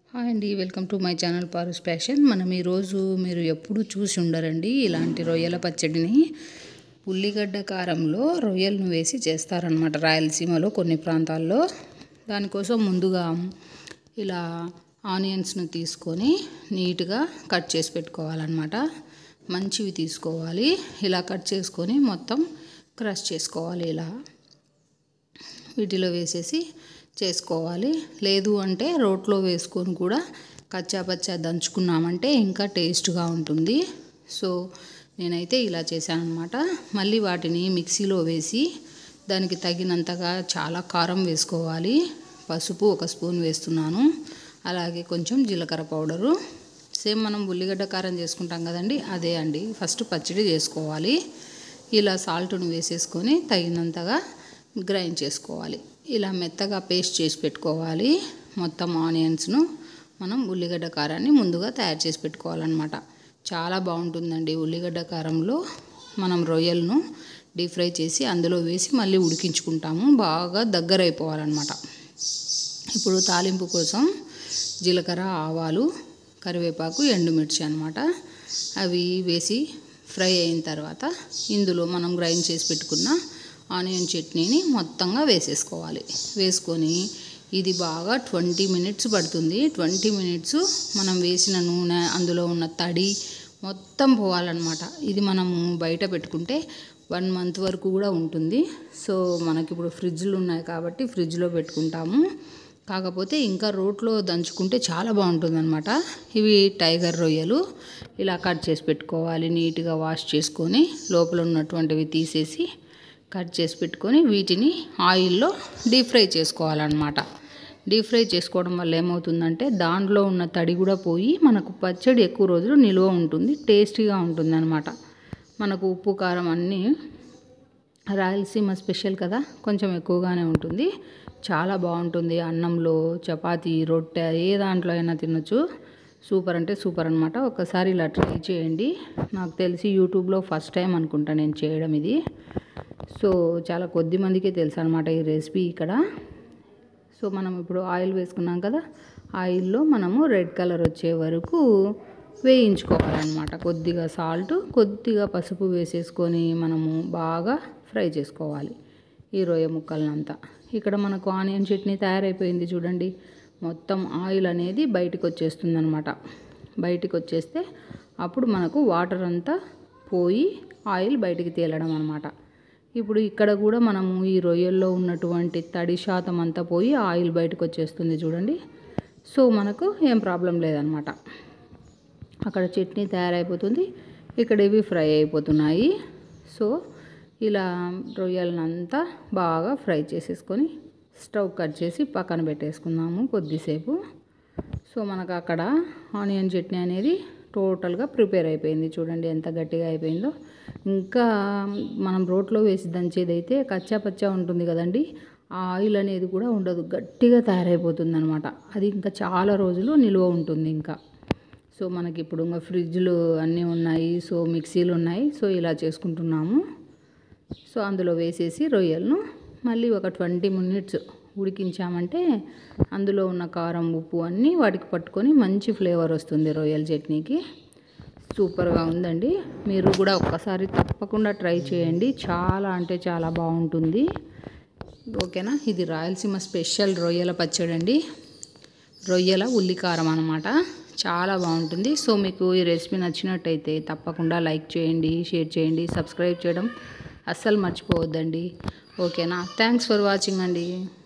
hi అండి welcome to my channel పారుస్ passion మనం ఈరోజు మీరు ఎప్పుడు చూసి ఉండరండి ఇలాంటి రొయ్యల పచ్చడిని ఉల్లిగడ్డ కారంలో రొయ్యలను వేసి చేస్తారనమాట రాయలసీమలో కొన్ని ప్రాంతాల్లో దానికోసం ముందుగా ఇలా ఆనియన్స్ను తీసుకొని నీట్గా కట్ చేసి పెట్టుకోవాలన్నమాట మంచివి తీసుకోవాలి ఇలా కట్ చేసుకొని మొత్తం క్రష్ చేసుకోవాలి ఇలా వీటిలో వేసేసి చేసుకోవాలి లేదు అంటే రోట్లో వేసుకొని కూడా కచ్చాపచ్చా దంచుకున్నామంటే ఇంకా టేస్ట్గా ఉంటుంది సో నేనైతే ఇలా చేశాను అనమాట మళ్ళీ వాటిని మిక్సీలో వేసి దానికి తగినంతగా చాలా కారం వేసుకోవాలి పసుపు ఒక స్పూన్ వేస్తున్నాను అలాగే కొంచెం జీలకర్ర పౌడరు సేమ్ మనం ఉల్లిగడ్డ కారం చేసుకుంటాం కదండి అదే అండి ఫస్ట్ పచ్చడి చేసుకోవాలి ఇలా సాల్ట్ను వేసేసుకొని తగినంతగా గ్రైండ్ చేసుకోవాలి ఇలా మెత్తగా పేస్ట్ చేసి పెట్టుకోవాలి మొత్తం ఆనియన్స్ను మనం ఉల్లిగడ్డ కారాన్ని ముందుగా తయారు చేసి పెట్టుకోవాలన్నమాట చాలా బాగుంటుందండి ఉల్లిగడ్డ కారంలో మనం రొయ్యలను డీప్ ఫ్రై చేసి అందులో వేసి మళ్ళీ ఉడికించుకుంటాము బాగా దగ్గర అయిపోవాలన్నమాట ఇప్పుడు తాలింపు కోసం జీలకర్ర ఆవాలు కరివేపాకు ఎండుమిర్చి అనమాట అవి వేసి ఫ్రై అయిన తర్వాత ఇందులో మనం గ్రైండ్ చేసి పెట్టుకున్న ఆనియన్ చట్నీని మొత్తంగా వేసేసుకోవాలి వేసుకొని ఇది బాగా ట్వంటీ మినిట్స్ పడుతుంది ట్వంటీ మినిట్స్ మనం వేసిన నూనె అందులో ఉన్న తడి మొత్తం పోవాలన్నమాట ఇది మనము బయట పెట్టుకుంటే వన్ మంత్ వరకు కూడా ఉంటుంది సో మనకి ఇప్పుడు ఫ్రిడ్జ్లు ఉన్నాయి కాబట్టి ఫ్రిడ్జ్లో పెట్టుకుంటాము కాకపోతే ఇంకా రోట్లో దంచుకుంటే చాలా బాగుంటుందన్నమాట ఇవి టైగర్ రొయ్యలు ఇలా కట్ చేసి పెట్టుకోవాలి నీట్గా వాష్ చేసుకొని లోపల ఉన్నటువంటివి తీసేసి కట్ చేసి పెట్టుకొని వీటిని ఆయిల్లో డీప్ ఫ్రై చేసుకోవాలన్నమాట డీప్ ఫ్రై చేసుకోవడం వల్ల ఏమవుతుందంటే దాంట్లో ఉన్న తడి కూడా పోయి మనకు పచ్చడి ఎక్కువ రోజులు నిల్వ ఉంటుంది టేస్టీగా ఉంటుంది అనమాట మనకు ఉప్పు కారం అన్నీ రాయలసీమ స్పెషల్ కదా కొంచెం ఎక్కువగానే ఉంటుంది చాలా బాగుంటుంది అన్నంలో చపాతీ రొట్టె ఏ దాంట్లో అయినా తినొచ్చు సూపర్ అంటే సూపర్ అనమాట ఒకసారి ఇలా ట్రై చేయండి నాకు తెలిసి యూట్యూబ్లో ఫస్ట్ టైం అనుకుంటా నేను చేయడం ఇది సో చాలా కొద్ది మందికే తెలుసు అనమాట ఈ రెసిపీ ఇక్కడ సో మనం ఇప్పుడు ఆయిల్ వేసుకున్నాం కదా ఆయిల్లో మనము రెడ్ కలర్ వచ్చే వరకు వేయించుకోవాలన్నమాట కొద్దిగా సాల్ట్ కొద్దిగా పసుపు వేసేసుకొని మనము బాగా ఫ్రై చేసుకోవాలి ఈ రొయ్య ముక్కలనంతా ఇక్కడ మనకు ఆనియన్ చట్నీ తయారైపోయింది చూడండి మొత్తం ఆయిల్ అనేది బయటకు వచ్చేస్తుంది అనమాట బయటకు వచ్చేస్తే అప్పుడు మనకు వాటర్ అంతా పోయి ఆయిల్ బయటికి తేలడం అనమాట ఇప్పుడు ఇక్కడ కూడా మనము ఈ రొయ్యల్లో ఉన్నటువంటి తడి శాతం అంతా పోయి ఆయిల్ బయటకు వచ్చేస్తుంది చూడండి సో మనకు ఏం ప్రాబ్లం లేదనమాట అక్కడ చట్నీ తయారైపోతుంది ఇక్కడ ఇవి ఫ్రై అయిపోతున్నాయి సో ఇలా రొయ్యలనంతా బాగా ఫ్రై చేసేసుకొని స్టవ్ కట్ చేసి పక్కన పెట్టేసుకుందాము కొద్దిసేపు సో మనకు అక్కడ ఆనియన్ చట్నీ అనేది టోటల్గా ప్రిపేర్ అయిపోయింది చూడండి ఎంత గట్టిగా అయిపోయిందో ఇంకా మనం రోట్లో వేసి దంచేదైతే కచ్చా పచ్చా ఉంటుంది కదండి ఆ ఆయిల్ అనేది కూడా ఉండదు గట్టిగా తయారైపోతుంది అనమాట అది ఇంకా చాలా రోజులు నిల్వ ఉంటుంది ఇంకా సో మనకి ఇప్పుడు ఇంకా ఫ్రిడ్జ్లు అన్నీ ఉన్నాయి సో మిక్సీలు ఉన్నాయి సో ఇలా చేసుకుంటున్నాము సో అందులో వేసేసి రొయ్యలను మళ్ళీ ఒక ట్వంటీ మినిట్స్ ఉడికించామంటే అందులో ఉన్న కారం ఉప్పు అన్నీ వాటికి పట్టుకొని మంచి ఫ్లేవర్ వస్తుంది రొయ్యల చట్నీకి సూపర్గా ఉందండి మీరు కూడా ఒక్కసారి తప్పకుండా ట్రై చేయండి చాలా అంటే చాలా బాగుంటుంది ఓకేనా ఇది రాయలసీమ స్పెషల్ రొయ్యల పచ్చడి అండి రొయ్యల ఉల్లికారం అనమాట చాలా బాగుంటుంది సో మీకు ఈ రెసిపీ నచ్చినట్టయితే తప్పకుండా లైక్ చేయండి షేర్ చేయండి సబ్స్క్రైబ్ చేయడం అస్సలు మర్చిపోవద్దండి ఓకేనా థ్యాంక్స్ ఫర్ వాచింగ్ అండి